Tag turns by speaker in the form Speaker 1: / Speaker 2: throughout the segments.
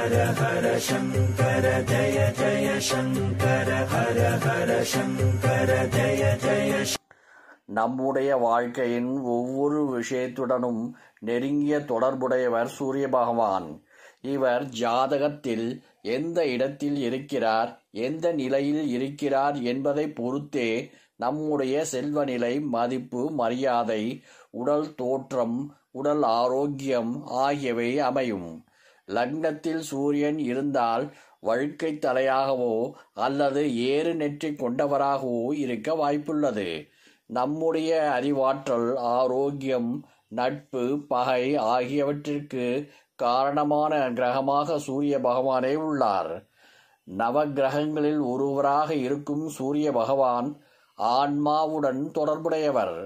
Speaker 1: நம்முடைய வாழ்க்கையின் ஒவ்வொரு விஷயத்துடனும் நெருங்கிய தொடர்புடையவர் சூரிய பகவான் இவர் ஜாதகத்தில் எந்த இடத்தில் இருக்கிறார் எந்த நிலையில் இருக்கிறார் என்பதை பொறுத்தே நம்முடைய செல்வநிலை மதிப்பு மரியாதை உடல் தோற்றம் உடல் ஆரோக்கியம் ஆகியவை அமையும் லக்னத்தில் சூரியன் இருந்தால் வழுக்கை தலையாகவோ அல்லது ஏறு நெற்றி கொண்டவராகவோ இருக்க வாய்ப்புள்ளது நம்முடைய அறிவாற்றல் ஆரோக்கியம் நட்பு பகை ஆகியவற்றிற்கு காரணமான கிரகமாக சூரிய பகவானே உள்ளார் நவகிரகங்களில் ஒருவராக இருக்கும் சூரிய பகவான் ஆன்மாவுடன் தொடர்புடையவர்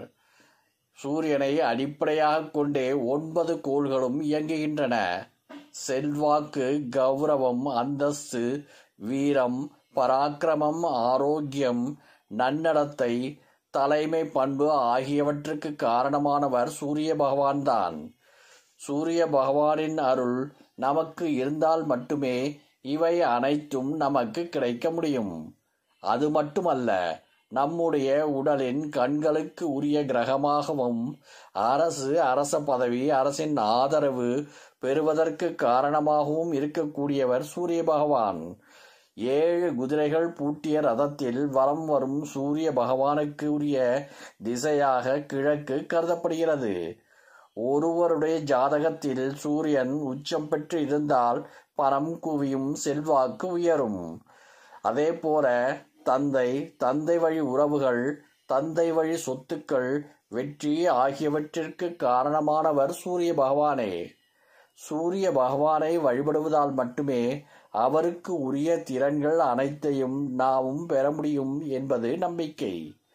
Speaker 1: சூரியனை அடிப்படையாக கொண்டே ஒன்பது கோள்களும் இயங்குகின்றன செல்வாக்கு கௌரவம் அந்தஸ்து வீரம் பராக்கிரமம் ஆரோக்கியம் நன்னடத்தை தலைமை பண்பு ஆகியவற்றுக்கு காரணமானவர் சூரிய பகவான்தான் சூரிய பகவானின் அருள் நமக்கு இருந்தால் மட்டுமே இவை அனைத்தும் நமக்கு கிடைக்க முடியும் அது மட்டுமல்ல நம்முடைய உடலின் கண்களுக்கு உரிய கிரகமாகவும் அரசு அரச பதவி அரசின் ஆதரவு பெறுவதற்கு காரணமாகவும் இருக்கக்கூடியவர் சூரிய பகவான் ஏழு குதிரைகள் பூட்டிய ரதத்தில் வலம் வரும் சூரிய பகவானுக்கு உரிய திசையாக கிழக்கு கருதப்படுகிறது ஒருவருடைய ஜாதகத்தில் சூரியன் உச்சம் பெற்று இருந்தால் பணம் குவியும் செல்வாக்கு உயரும் அதே போல தந்தை தந்தை வழி உறவுகள் தந்தை வழி சொத்துக்கள் வெற்றி ஆகியவற்றிற்கு காரணமானவர் சூரிய பகவானே சூரிய பகவானை வழிபடுவதால் மட்டுமே அவருக்கு உரிய திறன்கள் அனைத்தையும் நாமும் பெற முடியும் என்பது நம்பிக்கை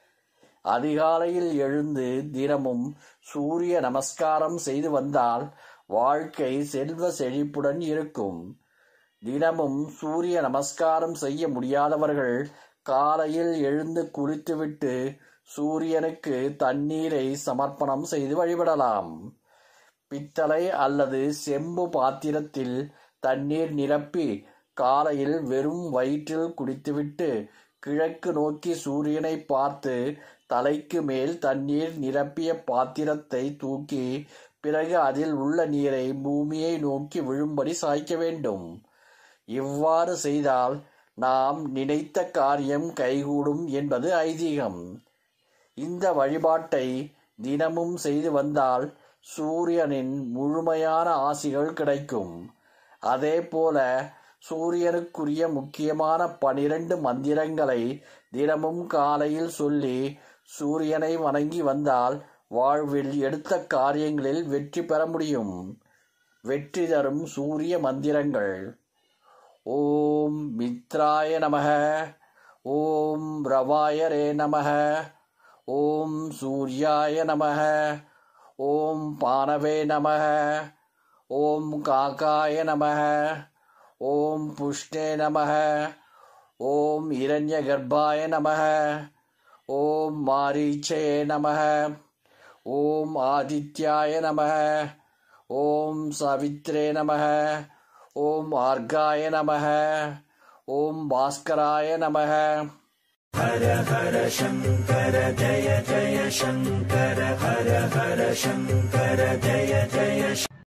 Speaker 1: அதிகாலையில் எழுந்து தினமும் சூரிய நமஸ்காரம் செய்து வந்தால் வாழ்க்கை செல்வ செழிப்புடன் இருக்கும் தினமும் சூரிய நமஸ்காரம் செய்ய முடியாதவர்கள் காலையில் எழுந்து குளித்துவிட்டு சூரியனுக்கு தண்ணீரை சமர்ப்பணம் செய்து வழிபடலாம் பித்தளை அல்லது செம்பு பாத்திரத்தில் தண்ணீர் நிரப்பி காலையில் வெறும் வயிற்றில் குடித்துவிட்டு கிழக்கு நோக்கி சூரியனை பார்த்து தலைக்கு மேல் தண்ணீர் நிரப்பிய பாத்திரத்தை தூக்கி பிறகு அதில் உள்ள நீரை பூமியை நோக்கி விழும்படி சாய்க்க வேண்டும் இவ்வாறு செய்தால் நாம் நினைத்த காரியம் கைகூடும் என்பது ஐதீகம் இந்த வழிபாட்டை தினமும் செய்து வந்தால் சூரியனின் முழுமையான ஆசிகள் கிடைக்கும் அதே போல சூரியனுக்குரிய முக்கியமான பனிரெண்டு மந்திரங்களை தினமும் காலையில் சொல்லி சூரியனை வணங்கி வந்தால் வாழ்வில் எடுத்த காரியங்களில் வெற்றி பெற முடியும் வெற்றி தரும் சூரிய மந்திரங்கள் ஓம் மித்ராய நமக ஓம் ரவாயரே நமக ஓம் சூர்யாய நமக ஓம் பானவே நமக ஓம் காக்காய நமக ஓம் புஷ்டே நமக ஓம் இரண்ய கர்ப்பாய நமக ஓம் மாரீச்சயே நமக ஓம் ஆதித்யாய நமக ஓம் சவித்ரே நமக ஓம் ஆர்காய நமக ஓம் பாஸ்கராய நமக
Speaker 2: हर हर शङ्कर जय जय शङ्कर हर हर शङ्कर जय जय